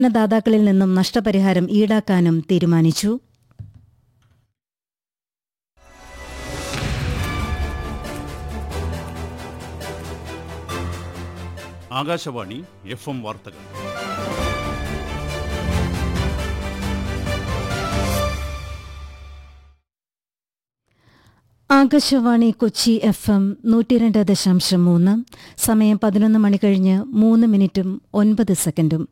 ദാതാക്കളിൽ നിന്നും നഷ്ടപരിഹാരം ഈടാക്കാനും തീരുമാനിച്ചു ആകാശവാണി എഫ് എം വാർത്തകൾ ആകാശവാണി കൊച്ചി എഫ് എം നൂറ്റിരണ്ട് ദശാംശം മൂന്ന് സമയം പതിനൊന്ന് മണി കഴിഞ്ഞ് മൂന്ന് മിനിറ്റും ഒൻപത് സെക്കൻഡും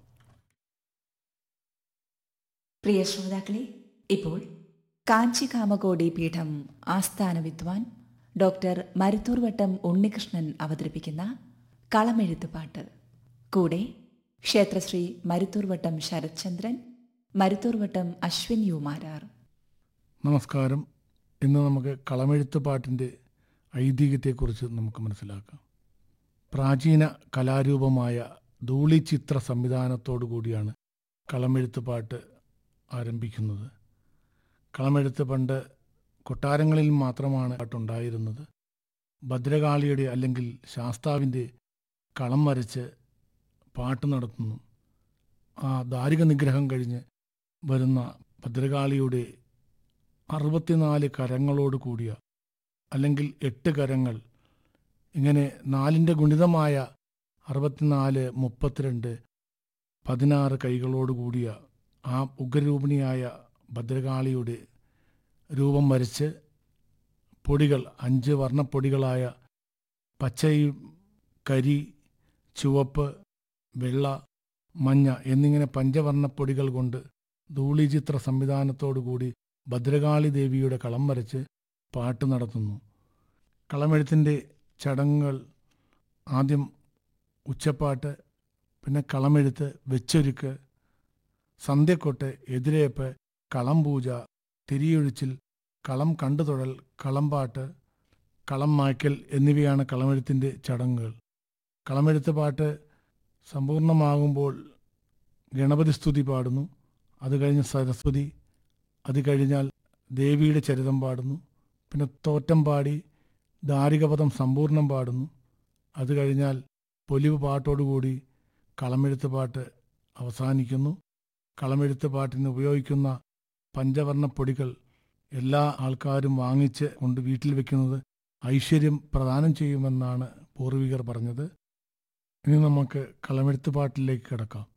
പ്രിയ ശ്രോതാക്കളെ ഇപ്പോൾ കാഞ്ചി കാമകോടി പീഠം ആസ്ഥാന വിദ്വാൻ ഡോക്ടർ മരുത്തൂർവട്ടം ഉണ്ണികൃഷ്ണൻ അവതരിപ്പിക്കുന്ന കളമെഴുത്തുപാട്ട് കൂടെ ക്ഷേത്രശ്രീ മരുത്തൂർവട്ടം ശരത്ചന്ദ്രൻ മരുത്തൂർവട്ടം അശ്വിൻ യു മാരാർ നമസ്കാരം ഇന്ന് നമുക്ക് കളമെഴുത്ത് പാട്ടിൻ്റെ ഐതിഹ്യത്തെക്കുറിച്ച് നമുക്ക് മനസ്സിലാക്കാം പ്രാചീന കലാരൂപമായ ധൂളിച്ചിത്ര സംവിധാനത്തോടു കൂടിയാണ് കളമെഴുത്ത് പാട്ട് ആരംഭിക്കുന്നത് കളമെഴുത്ത് പണ്ട് കൊട്ടാരങ്ങളിൽ മാത്രമാണ് പാട്ടുണ്ടായിരുന്നത് ഭദ്രകാളിയുടെ അല്ലെങ്കിൽ ശാസ്താവിൻ്റെ കളം വരച്ച് പാട്ട് നടത്തുന്നു ആ ദാരിക നിഗ്രഹം കഴിഞ്ഞ് വരുന്ന ഭദ്രകാളിയുടെ അറുപത്തിനാല് കരങ്ങളോട് കൂടിയ അല്ലെങ്കിൽ എട്ട് കരങ്ങൾ ഇങ്ങനെ നാലിൻ്റെ ഗുണിതമായ അറുപത്തിനാല് മുപ്പത്തിരണ്ട് പതിനാറ് കൈകളോട് കൂടിയ ആ ഉഗ്രരൂപിണിയായ ഭദ്രകാളിയുടെ രൂപം വരച്ച് പൊടികൾ അഞ്ച് വർണ്ണപ്പൊടികളായ പച്ചയും കരി ചുവപ്പ് വെള്ള മഞ്ഞ എന്നിങ്ങനെ പഞ്ചവർണ്ണപ്പൊടികൾ കൊണ്ട് ധൂളിചിത്ര സംവിധാനത്തോടു കൂടി ഭദ്രകാളി ദേവിയുടെ കളം വരച്ച് പാട്ട് നടത്തുന്നു കളമെഴുത്തിൻ്റെ ചടങ്ങുകൾ ആദ്യം ഉച്ചപ്പാട്ട് പിന്നെ കളമെഴുത്ത് വെച്ചൊരുക്ക് സന്ധ്യക്കൊട്ട് എതിരേപ്പ് കളം പൂജ തിരിയൊഴിച്ചിൽ കളം കണ്ടുതൊഴൽ കളംപാട്ട് കളം മായ്ക്കൽ എന്നിവയാണ് കളമെഴുത്തിൻ്റെ ചടങ്ങുകൾ കളമെഴുത്ത് പാട്ട് സമ്പൂർണ്ണമാകുമ്പോൾ ഗണപതി സ്തുതി പാടുന്നു അത് കഴിഞ്ഞ് സരസ്വതി അത് കഴിഞ്ഞാൽ ദേവിയുടെ ചരിതം പാടുന്നു പിന്നെ തോറ്റം പാടി ദാരികപദം സമ്പൂർണ്ണം പാടുന്നു അത് കഴിഞ്ഞാൽ പൊലിവ് പാട്ടോടുകൂടി കളമെഴുത്ത് പാട്ട് അവസാനിക്കുന്നു കളമെഴുത്ത് പാട്ടിന് ഉപയോഗിക്കുന്ന പഞ്ചവർണ്ണ പൊടികൾ എല്ലാ ആൾക്കാരും വാങ്ങിച്ച് കൊണ്ട് വീട്ടിൽ വെക്കുന്നത് ഐശ്വര്യം പ്രദാനം ചെയ്യുമെന്നാണ് പൂർവികർ പറഞ്ഞത് ഇനി നമുക്ക് കളമെഴുത്ത് പാട്ടിലേക്ക് കിടക്കാം